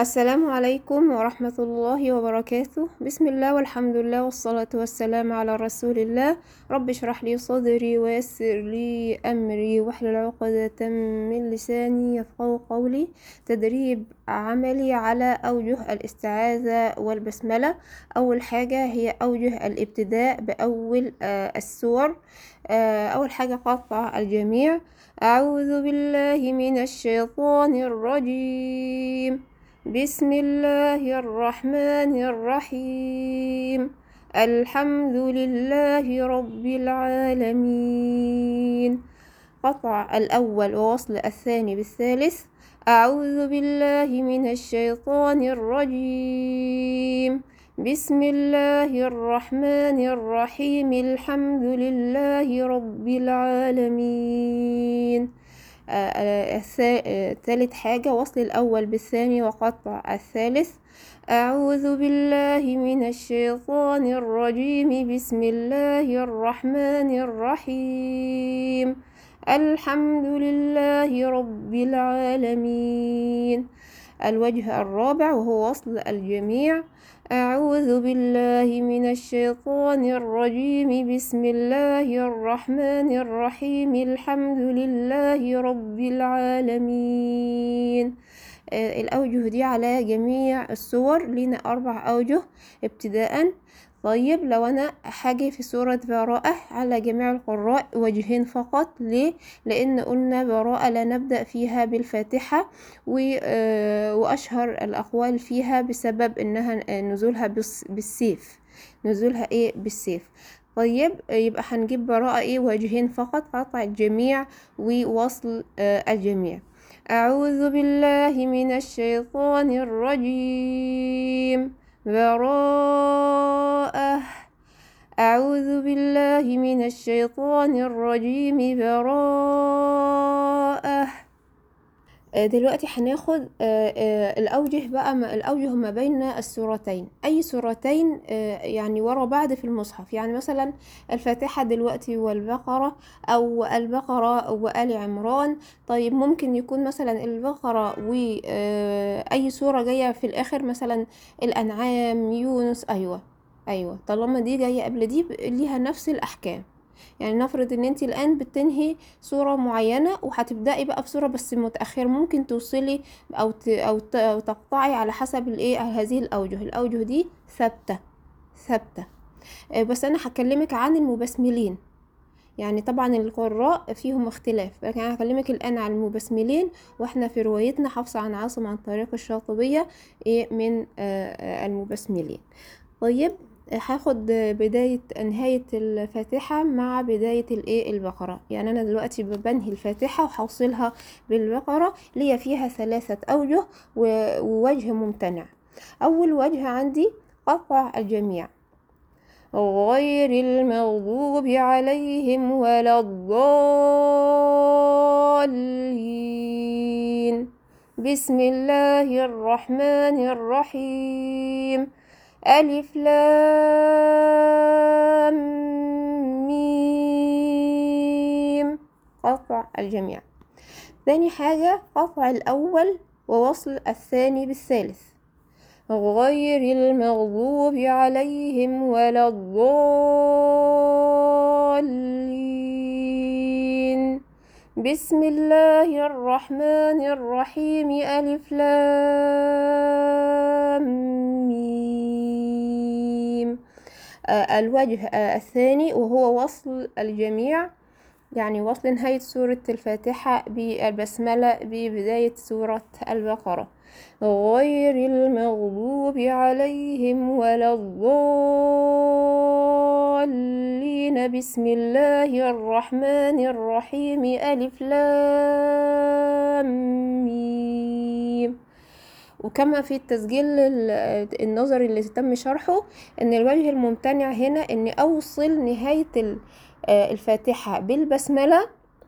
السلام عليكم ورحمة الله وبركاته بسم الله والحمد لله والصلاة والسلام على رسول الله رب اشرح لي صدري ويسر لي أمري واحلل عقدة من لساني يفقه قولي تدريب عملي على أوجه الاستعاذة والبسملة أول حاجة هي أوجه الابتداء بأول آه، السور آه، أول حاجة قطع الجميع أعوذ بالله من الشيطان الرجيم بسم الله الرحمن الرحيم الحمد لله رب العالمين قطع الأول ووصل الثاني بالثالث أعوذ بالله من الشيطان الرجيم بسم الله الرحمن الرحيم الحمد لله رب العالمين ثالث حاجة وصل الأول بالثاني وقطع الثالث أعوذ بالله من الشيطان الرجيم بسم الله الرحمن الرحيم الحمد لله رب العالمين الوجه الرابع وهو وصل الجميع أعوذ بالله من الشيطان الرجيم بسم الله الرحمن الرحيم الحمد لله رب العالمين آه، الأوجه دي على جميع الصور لنا أربع أوجه ابتداء طيب لو انا حاجة في سورة براءة على جميع القراء وجهين فقط ليه لان قلنا براءة لا نبدأ فيها بالفاتحة آه، واشهر الاقوال فيها بسبب انها نزولها بالسيف نزولها ايه بالسيف طيب يبقى هنجيب براءة ايه وجهين فقط قطع الجميع ووصل آه، الجميع أعوذ بالله من الشيطان الرجيم براءة أعوذ بالله من الشيطان الرجيم براءة آه، دلوقتي هناخد آه، آه، الأوجه بقى الأوجه ما بين السورتين أي سورتين يعني ورا بعض في المصحف يعني مثلا الفاتحة دلوقتي والبقرة أو البقرة وآل عمران طيب ممكن يكون مثلا البقرة وأي سورة جاية في الآخر مثلا الأنعام يونس أيوة أيوة طالما دي جاية قبل دي ليها نفس الأحكام يعني نفرض ان انت الان بتنهي صورة معينة وهتبدأي بقى في صورة بس متأخر ممكن توصلي او ت... او, ت... أو تقطعي على حسب الايه هذه الاوجه الاوجه دي ثابتة ثابتة آه، بس انا هكلمك عن المبسملين يعني طبعا القراء فيهم اختلاف لكن انا هكلمك الان عن المبسملين واحنا في روايتنا حفصة عن عاصم عن طريق الشاطبية ايه من آه، آه، المبسملين طيب هاخد بداية نهاية الفاتحة مع بداية الايه البقرة يعني انا دلوقتي بنهي الفاتحة وحوصلها بالبقرة ليا فيها ثلاثة اوجه ووجه ممتنع اول وجه عندي قطع الجميع غير المغضوب عليهم ولا الضالين بسم الله الرحمن الرحيم ألف لام ميم قطع الجميع ثاني حاجة قطع الأول ووصل الثاني بالثالث غير المغضوب عليهم ولا الضالين بسم الله الرحمن الرحيم ألف لام ميم آه، الوجه آه، الثاني وهو وصل الجميع يعني وصل نهاية سورة الفاتحة بالبسملة ببداية سورة البقرة غير المغضوب عليهم ولا الضالين بسم الله الرحمن الرحيم ألف لام ميم وكما في التسجيل النظري اللي تم شرحه ان الوجه الممتنع هنا اني اوصل نهاية الفاتحة بالبسملة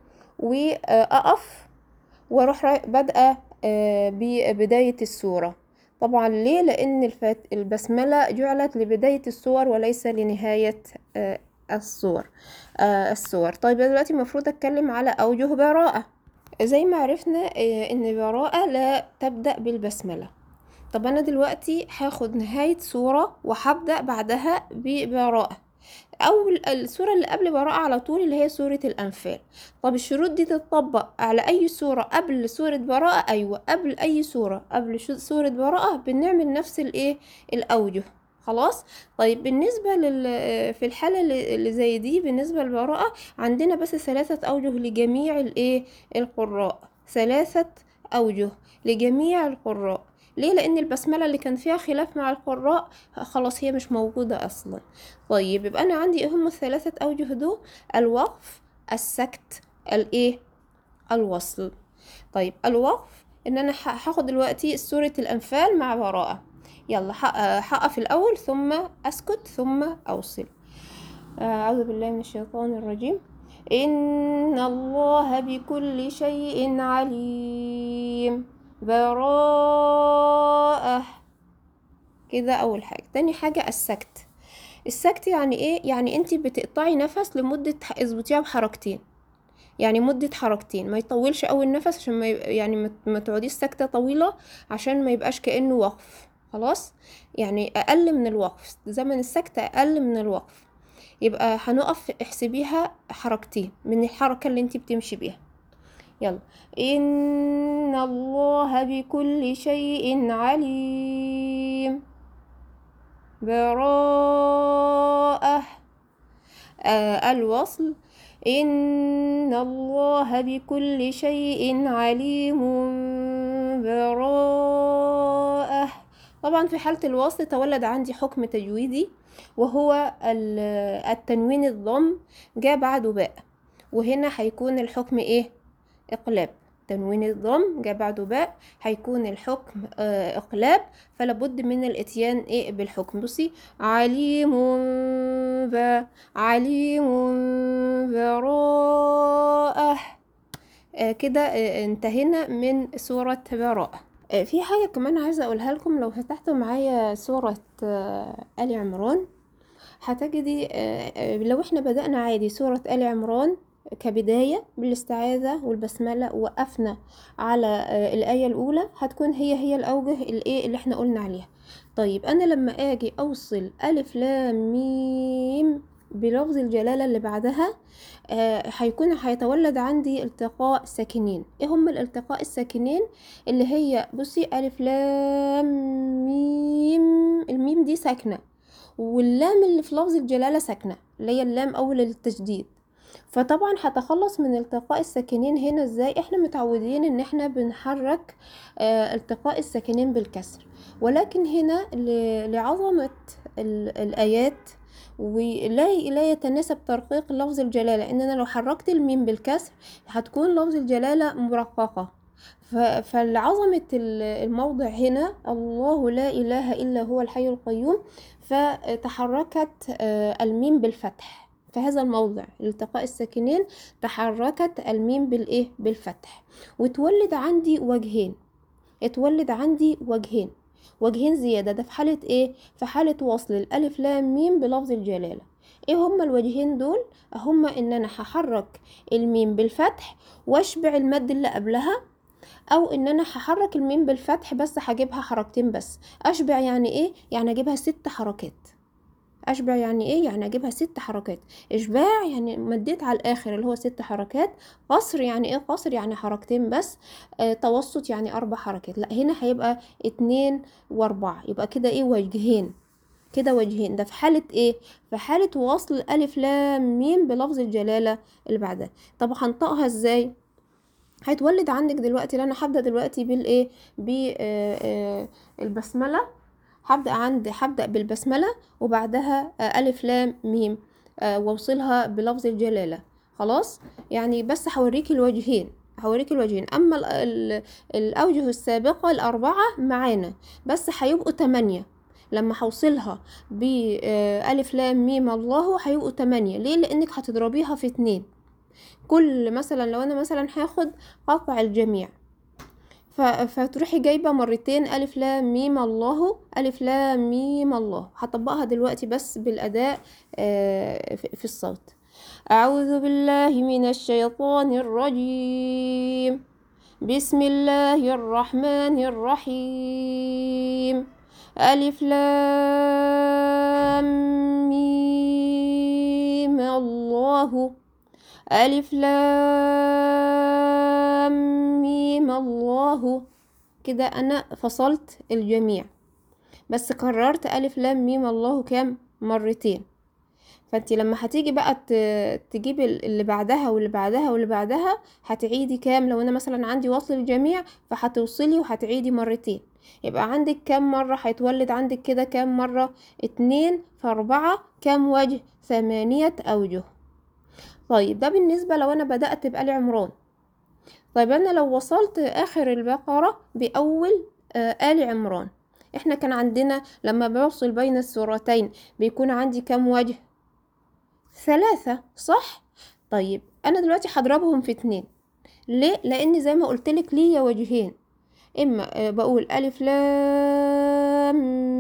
واقف واروح بادئة آه، ببداية السورة طبعا ليه لان البسملة جعلت لبداية السور وليس لنهاية آه، الصور آه، السور طيب دلوقتي المفروض اتكلم على اوجه براءة زي ما عرفنا ان براءة لا تبدأ بالبسملة طب انا دلوقتي هاخد نهاية سورة وهبدأ بعدها ببراءة او ال- السورة اللي قبل براءة على طول اللي هي سورة الانفال طب الشروط دي تتطبق على اي سورة قبل سورة براءة ايوه قبل اي سورة قبل شو- سورة براءة بنعمل نفس الايه الاوجه خلاص طيب بالنسبة لل في الحالة اللي اللي زي دي بالنسبة للبراءة عندنا بس ثلاثة أوجه لجميع الإيه القراء ثلاثة أوجه لجميع القراء ليه لأن البسملة اللي كان فيها خلاف مع القراء خلاص هي مش موجودة أصلا طيب يبقى أنا عندي إيه هم الثلاثة أوجه دول الوقف السكت الإيه الوصل طيب الوقف إن أنا ح- هاخد دلوقتي سورة الأنفال مع براءة يلا ح- هقف الأول ثم أسكت ثم أوصل أعوذ بالله من الشيطان الرجيم إن الله بكل شيء عليم براءة كده أول حاجة تاني حاجة السكت السكت يعني إيه؟ يعني أنت بتقطعي نفس لمدة اظبطيها بحركتين يعني مدة حركتين ما يطولش أوي النفس عشان ما يبقى يعني ما- ما تقعديش ساكتة طويلة عشان ما يبقاش كأنه وقف خلاص يعني أقل من الوقف زمن السكتة أقل من الوقف يبقى هنقف احسبيها حركتين من الحركة اللي انت بتمشي بيها يلا إن الله بكل شيء عليم براءة آه الوصل إن الله بكل شيء عليم براءة طبعا في حالة الوصل تولد عندي حكم تجويدي وهو ال- التنوين الضم جاء بعده باء وهنا هيكون الحكم ايه اقلاب تنوين الضم جاء بعده باء هيكون الحكم آه، اقلاب فلا بد من الاتيان ايه بالحكم بصي عليم ب عليم براءة آه، كده آه، انتهينا من سورة براءة آه، في حاجة كمان عايزة أقولها لكم لو فتحتوا معايا سورة آه، آل عمران هتجدي آه، آه، لو احنا بدأنا عادي سورة آل عمران كبداية بالاستعاذة والبسملة وقفنا على آه، الآية الأولى هتكون هي هي الأوجه الإيه اللي احنا قلنا عليها طيب أنا لما أجي أوصل ألف لام ميم بلفظ الجلالة اللي بعدها آه، هيكون هيتولد عندي التقاء ساكنين ايه هم الالتقاء الساكنين اللي هي بصي ألف لام ميم الميم دي ساكنة واللام اللي في لفظ الجلالة ساكنة اللي هي اللام أول التشديد فطبعا هتخلص من التقاء الساكنين هنا ازاي احنا متعودين ان احنا بنحرك آه التقاء الساكنين بالكسر ولكن هنا ل- لعظمة ال- الآيات ولا لا يتناسب ترقيق لفظ الجلالة ان انا لو حركت الميم بالكسر هتكون لفظ الجلالة مرققة ف- فالعظمة ال- الموضع هنا الله لا إله إلا هو الحي القيوم فتحركت آه، الميم بالفتح في هذا الموضع التقاء الساكنين تحركت الميم بالايه بالفتح وتولد عندي وجهين اتولد عندي وجهين وجهين زيادة ده في حالة ايه في حالة وصل الالف لام ميم بلفظ الجلالة ايه هما الوجهين دول هما ان انا هحرك الميم بالفتح واشبع المد اللي قبلها او ان انا هحرك الميم بالفتح بس هجيبها حركتين بس اشبع يعني ايه يعني اجيبها ست حركات اشبع يعني ايه يعني اجيبها ست حركات اشباع يعني مديت على الاخر اللي هو ست حركات قصر يعني ايه قصر يعني حركتين بس آه توسط يعني اربع حركات لا هنا هيبقى اتنين واربعة يبقى كده ايه وجهين كده وجهين ده في حالة ايه في حالة وصل الف لام ميم بلفظ الجلالة اللي بعدها طب هنطقها ازاي هيتولد عندك دلوقتي انا هبدا دلوقتي بالايه بالبسمله هبدا عند هبدا بالبسمله وبعدها آه، الف لام ميم آه، واوصلها بلفظ الجلاله خلاص يعني بس هوريكي الوجهين هوريكي الوجهين اما ال- ال- الاوجه السابقه الاربعه معانا بس هيبقوا تمانية لما هوصلها بألف لام ميم الله هيبقوا تمانية ليه لانك هتضربيها في اتنين كل مثلا لو انا مثلا هاخد قطع الجميع ف... فتروحي جايبه مرتين الف لام ميم الله الف لام ميم الله هطبقها دلوقتي بس بالاداء آه، في في الصوت اعوذ بالله من الشيطان الرجيم بسم الله الرحمن الرحيم ألف لام ميم الله ألف لام ميم الله كده أنا فصلت الجميع بس كررت ألف لام ميم الله كام مرتين فانت لما هتيجي بقى ت- تجيب ال- اللي بعدها واللي بعدها واللي بعدها هتعيدي كام لو انا مثلا عندي وصل الجميع فهتوصلي وهتعيدي مرتين يبقى عندك كام مرة هيتولد عندك كده كام مرة اتنين في اربعة كام وجه ثمانية اوجه طيب ده بالنسبة لو انا بدأت بآل عمران طيب انا لو وصلت اخر البقرة باول آه، آل عمران احنا كان عندنا لما بوصل بين السورتين بيكون عندي كام وجه ثلاثة صح طيب انا دلوقتي هضربهم في اتنين ليه لان زي ما قلتلك ليا وجهين اما آه، بقول الف لام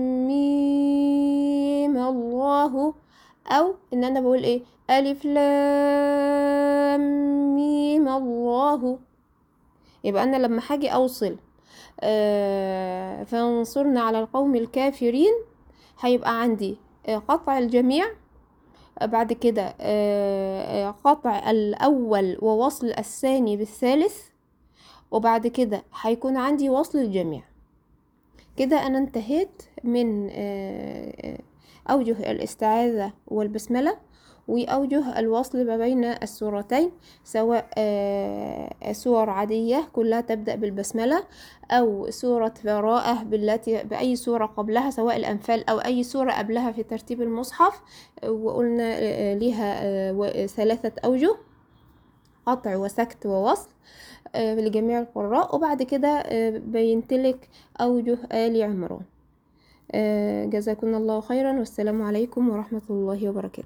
ميم الله او ان انا بقول ايه الف لام ميم الله يبقى انا لما هاجي اوصل آه، فانصرنا على القوم الكافرين هيبقى عندي آه، قطع الجميع آه، بعد كده آه، آه، قطع الأول ووصل الثاني بالثالث وبعد كده هيكون عندي وصل الجميع كده أنا انتهيت من آه، آه، أوجه الاستعاذة والبسملة وأوجه الوصل ما بين السورتين سواء آه، سور عادية كلها تبدأ بالبسملة أو سورة براءة بالتي بأي سورة قبلها سواء الأنفال أو أي سورة قبلها في ترتيب المصحف وقلنا آه، ليها آه، و- ثلاثة أوجه قطع وسكت ووصل آه، لجميع القراء وبعد كده آه، بينتلك أوجه آل عمران آه، جزاكم الله خيرا والسلام عليكم ورحمة الله وبركاته